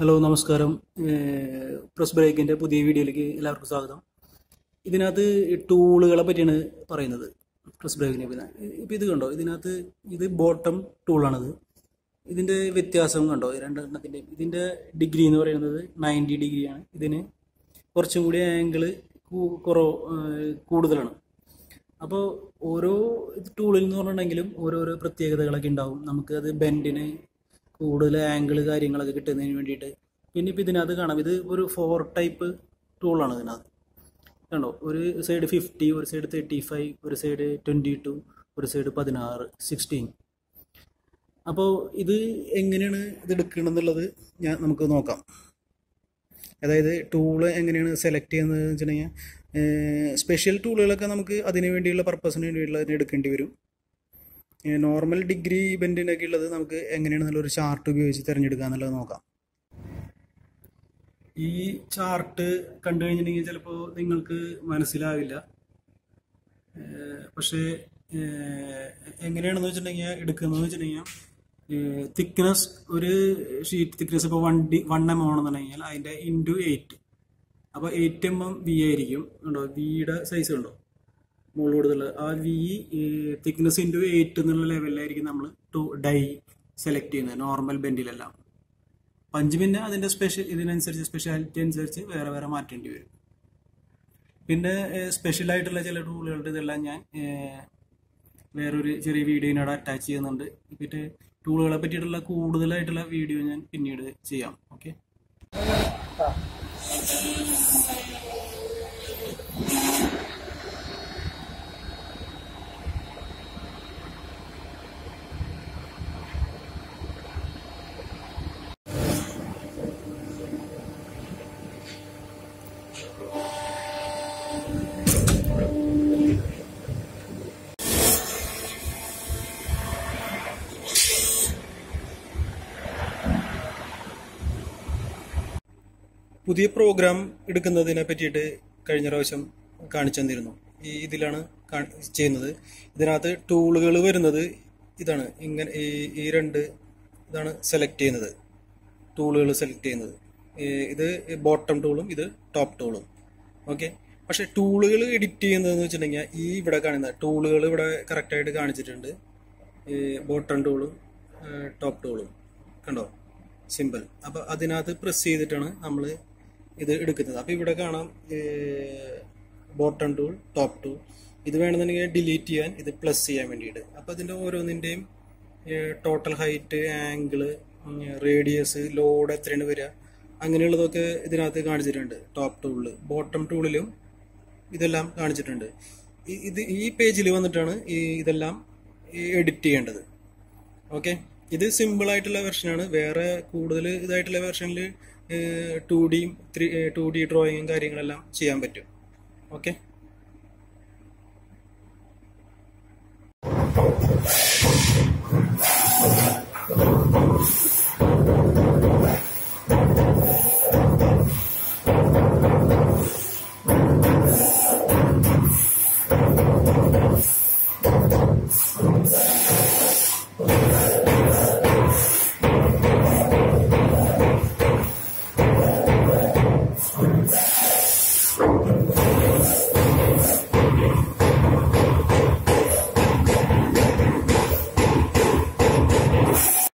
hello നമസ്കാരം press ബ്രേക്കിൻ്റെ പുതിയ വീഡിയോയിലേക്ക് എല്ലാവർക്കും സ്വാഗതം ഇതിനകത്ത് ടൂളുകളെ പറ്റിയാണ് പറയുന്നത് പ്രസ് ബ്രേക്കിനെ പിന്നെ ഇപ്പോൾ ഇത് കണ്ടോ ഇതിനകത്ത് ഇത് ബോട്ടം ടൂളാണിത് ഇതിൻ്റെ വ്യത്യാസം കണ്ടോ ഈ രണ്ടെണ്ണത്തിൻ്റെ ഇതിൻ്റെ ഡിഗ്രി എന്ന് പറയുന്നത് നയൻറ്റി ഡിഗ്രിയാണ് ഇതിന് കുറച്ചും കൂടി ആംഗിള് കുറവ് കൂടുതലാണ് അപ്പോൾ ഓരോ ടൂളിൽ എന്ന് പറഞ്ഞിട്ടുണ്ടെങ്കിലും ഓരോരോ പ്രത്യേകതകളൊക്കെ ഉണ്ടാവും നമുക്ക് അത് ബെൻഡിന് കൂടുതൽ ആംഗിൾ കാര്യങ്ങളൊക്കെ കിട്ടുന്നതിന് വേണ്ടിയിട്ട് പിന്നെ ഇപ്പോൾ ഇതിനകത്ത് കാണാം ഇത് ഒരു ഫോർ ടൈപ്പ് ടൂളാണ് ഇതിനകത്ത് കണ്ടോ ഒരു സൈഡ് ഫിഫ്റ്റി ഒരു സൈഡ് തേർട്ടി ഫൈവ് ഒരു സൈഡ് ട്വൻറ്റി ടു ഒരു സൈഡ് പതിനാറ് സിക്സ്റ്റീൻ അപ്പോൾ ഇത് എങ്ങനെയാണ് ഇത് എടുക്കണമെന്നുള്ളത് ഞാൻ നമുക്ക് നോക്കാം അതായത് ടൂള് എങ്ങനെയാണ് സെലക്ട് ചെയ്യുന്നത് വെച്ചിട്ടുണ്ടെങ്കിൽ സ്പെഷ്യൽ ടൂളുകളൊക്കെ നമുക്ക് അതിന് വേണ്ടിയുള്ള പർപ്പസിന് വേണ്ടിയുള്ള എടുക്കേണ്ടി വരും നോർമൽ ഡിഗ്രി ബെൻഡിനൊക്കെ ഉള്ളത് നമുക്ക് എങ്ങനെയാണ് നല്ലൊരു ചാർട്ട് ഉപയോഗിച്ച് തിരഞ്ഞെടുക്കുക എന്നുള്ളത് നോക്കാം ഈ ചാർട്ട് കണ്ടു കഴിഞ്ഞിട്ടുണ്ടെങ്കിൽ ചിലപ്പോൾ നിങ്ങൾക്ക് മനസ്സിലാവില്ല പക്ഷേ എങ്ങനെയാണെന്ന് വെച്ചിട്ടുണ്ടെങ്കിൽ എടുക്കുന്നതെന്ന് വെച്ചിട്ടുണ്ടെങ്കിൽ തിക്നെസ് ഒരു ഷീറ്റ് തിക്നെസ് ഇപ്പോൾ വൺ ഡി വൺ എം ആണെന്നുണ്ടെങ്കിൽ അതിൻ്റെ ഇൻറ്റു എയ്റ്റ് അപ്പോൾ എയ്റ്റ് എം എം വി ആയിരിക്കും ഉണ്ടോ വിയുടെ സൈസ് ഉണ്ടോ മുകളിൽ കൊടുത്തുള്ളത് ആ വി തിക്നെസ് ഇൻറ്റു എയ്റ്റ് എന്നുള്ള ലെവലിലായിരിക്കും നമ്മൾ ടു ഡൈ സെലക്ട് ചെയ്യുന്നത് നോർമൽ ബെൻഡിലെല്ലാം പഞ്ച് പിന്നെ അതിൻ്റെ സ്പെഷ്യൽ ഇതിനനുസരിച്ച് സ്പെഷ്യാലിറ്റി അനുസരിച്ച് വേറെ വേറെ മാറ്റേണ്ടി വരും പിന്നെ സ്പെഷ്യൽ ആയിട്ടുള്ള ചില ടൂളുകളുടെ ഇതെല്ലാം ഞാൻ വേറൊരു ചെറിയ വീഡിയോനോട് അറ്റാച്ച് ചെയ്യുന്നുണ്ട് പിന്നെ ടൂളുകളെ പറ്റിയിട്ടുള്ള കൂടുതലായിട്ടുള്ള വീഡിയോ ഞാൻ പിന്നീട് ചെയ്യാം ഓക്കെ പുതിയ പ്രോഗ്രാം എടുക്കുന്നതിനെ പറ്റിയിട്ട് കഴിഞ്ഞ പ്രാവശ്യം കാണിച്ചു തന്നിരുന്നു ഈ ഇതിലാണ് ചെയ്യുന്നത് ഇതിനകത്ത് ടൂളുകൾ വരുന്നത് ഇതാണ് ഇങ്ങനെ ഈ ഈ രണ്ട് ഇതാണ് സെലക്ട് ചെയ്യുന്നത് ടൂളുകൾ സെലക്ട് ചെയ്യുന്നത് ഇത് ബോട്ടം ടൂളും ഇത് ടോപ്പ് ടൂളും ഓക്കെ പക്ഷെ ടൂളുകൾ എഡിറ്റ് ചെയ്യുന്നതെന്ന് വെച്ചിട്ടുണ്ടെങ്കിൽ ഈ ഇവിടെ കാണുന്ന ടൂളുകൾ ഇവിടെ കറക്റ്റായിട്ട് കാണിച്ചിട്ടുണ്ട് ബോട്ടം ടൂളും ടോപ്പ് ടൂളും കണ്ടോ സിമ്പിൾ അപ്പോൾ അതിനകത്ത് പ്രസ് ചെയ്തിട്ടാണ് നമ്മൾ ഇത് എടുക്കുന്നത് അപ്പോൾ ഇവിടെ കാണാം ബോട്ടം ടൂൾ ടോപ്പ് ടൂൾ ഇത് വേണമെന്നുണ്ടെങ്കിൽ ഡിലീറ്റ് ചെയ്യാൻ ഇത് പ്ലസ് ചെയ്യാൻ വേണ്ടിയിട്ട് അപ്പോൾ അതിൻ്റെ ഓരോന്നിൻ്റെയും total height angle radius load എത്രയാണ് വരിക അങ്ങനെയുള്ളതൊക്കെ ഇതിനകത്ത് കാണിച്ചിട്ടുണ്ട് ടോപ്പ് ടൂളിൽ ബോട്ടം ടൂളിലും ഇതെല്ലാം കാണിച്ചിട്ടുണ്ട് ഇത് ഈ പേജിൽ വന്നിട്ടാണ് ഈ ഇതെല്ലാം എഡിറ്റ് ചെയ്യേണ്ടത് ഓക്കെ ഇത് സിമ്പിൾ ആയിട്ടുള്ള വെർഷനാണ് വേറെ കൂടുതൽ ഇതായിട്ടുള്ള വെർഷനിൽ ടു ഡിയും ത്രീ ടു ഡി ഡ്രോയിങ്ങും കാര്യങ്ങളെല്ലാം ചെയ്യാൻ പറ്റും ഓക്കെ